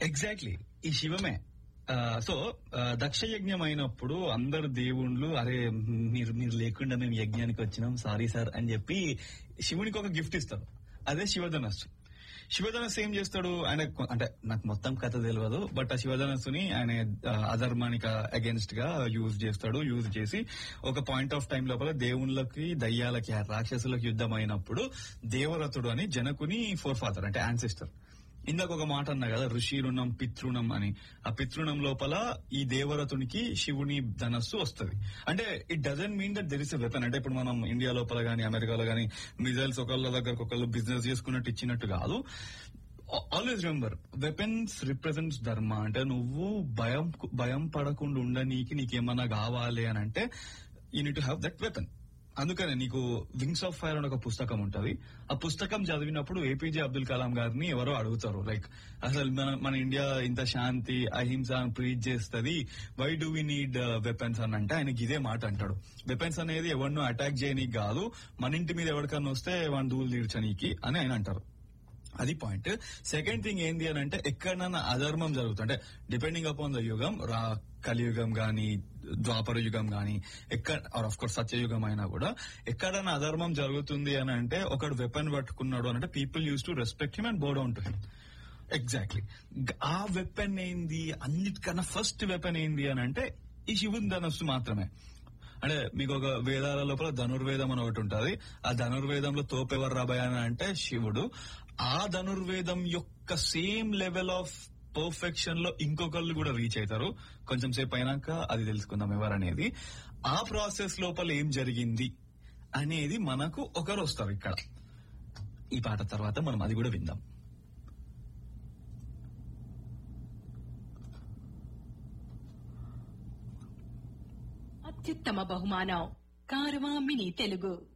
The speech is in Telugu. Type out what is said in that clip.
ఎగ్జాక్ట్లీ ఈ శివమే సో దక్ష యజ్ఞం అయినప్పుడు అందరు దేవుళ్ళు అరే మీరు మీరు లేకుండా మేము యజ్ఞానికి వచ్చినాం సారీ సార్ అని చెప్పి శివునికి ఒక గిఫ్ట్ ఇస్తారు అదే శివధనస్సు శివధనస్సు ఏం చేస్తాడు ఆయన కొ- అంటే నాకు మొత్తం కథ తెలియదు బట్ ఆ శివధనస్సుని ఆయన ఆ, అధర్మానికి అగేన్స్ట్ గా యూజ్ చేస్తాడు యూజ్ చేసి ఒక పాయింట్ ఆఫ్ టైం లోపల దేవుళ్ళకి దయ్యాలకి ఆ రాక్షసులకు యుద్ధం అయినప్పుడు దేవరథుడు అని జనకుని ఫోర్ ఫాదర్ అంటే యాన్సిస్టర్ ఇందాక ఒక మాట అన్నా కదా ఋషి రుణం పితృణం అని ఆ పితృణం లోపల ఈ దేవరతునికి శివుని ధనస్సు వస్తది అంటే it doesn't mean that there is a weapon అంటే ఇప్పుడు మనం ఇండియా లోపల గానీ అమెరికాలో గానీ మిజైల్స్ ఒకళ్ళ దగ్గర ఒకళ్ళు బిజినెస్ చేసుకున్నట్టు ఇచ్చినట్టు కాదు ఆల్వేస్ రిమెంబర్ వెపన్స్ రిప్రజెంట్స్ ధర్మ అంటే నువ్వు భయం భయం పడకుండా ఉండనీకి నీకేమన్నా కావాలి అని అంటే you need to have that weapon అందుకనే నీకు వింగ్స్ ఆఫ్ ఫైర్ అని ఒక పుస్తకం ఉంటది ఆ పుస్తకం చదివినప్పుడు ఏపీజే అబ్దుల్ కలాం గారిని ఎవరో అడుగుతారు లైక్ అసలు మన మన ఇండియా ఇంత శాంతి అహింస అని ప్రీచ్ చేస్తుంది why do we need weapons అని అంటే ఆయనకి ఇదే మాట అంటాడు వెపన్స్ అనేది ఎవరినో అటాక్ చేయనీకి కాదు మన ఇంటి మీద ఎవరికన్నా వస్తే వాడిని దూలు తీర్చనీకి అని ఆయన అంటారు అది పాయింట్ సెకండ్ థింగ్ ఏంది అని అంటే ఎక్కడైనా అధర్మం జరుగుతుంది అంటే డిపెండింగ్ అపాన్ ద యుగం రా కలియుగం గాని ద్వాపర యుగం గాని ఎక్కడ ఆఫ్ కోర్స్ సత్యయుగం అయినా కూడా ఎక్కడైనా అధర్మం జరుగుతుంది అని అంటే ఒకడు వెపన్ పట్టుకున్నాడు అని అంటే people used to respect him and bow down to him exactly ఆ వెపన్ ఏంది అన్నిటికన్నా ఫస్ట్ వెపన్ ఏంది అని అంటే ఈ శివుని ధనస్సు మాత్రమే అంటే మీకు ఒక వేదాల లోపల ధనుర్వేదం అని ఒకటి ఉంటది ఆ ధనుర్వేదంలో తోపెవరు రాబాయ్ అని అంటే శివుడు ఆ ధనుర్వేదం యొక్క సేమ్ లెవెల్ ఆఫ్ పర్ఫెక్షన్ లో ఇంకొకళ్ళు కూడా రీచ్ అవుతారు కొంచెం సేపు అయినాక అది తెలుసుకుందాం ఎవరనేది ఆ ప్రాసెస్ లోపల ఏం జరిగింది అనేది మనకు ఒకరు వస్తారు ఇక్కడ ఈ పాట తర్వాత మనం అది కూడా విందాం అత్యుత్తమ బహుమానం కారవా మినీ తెలుగు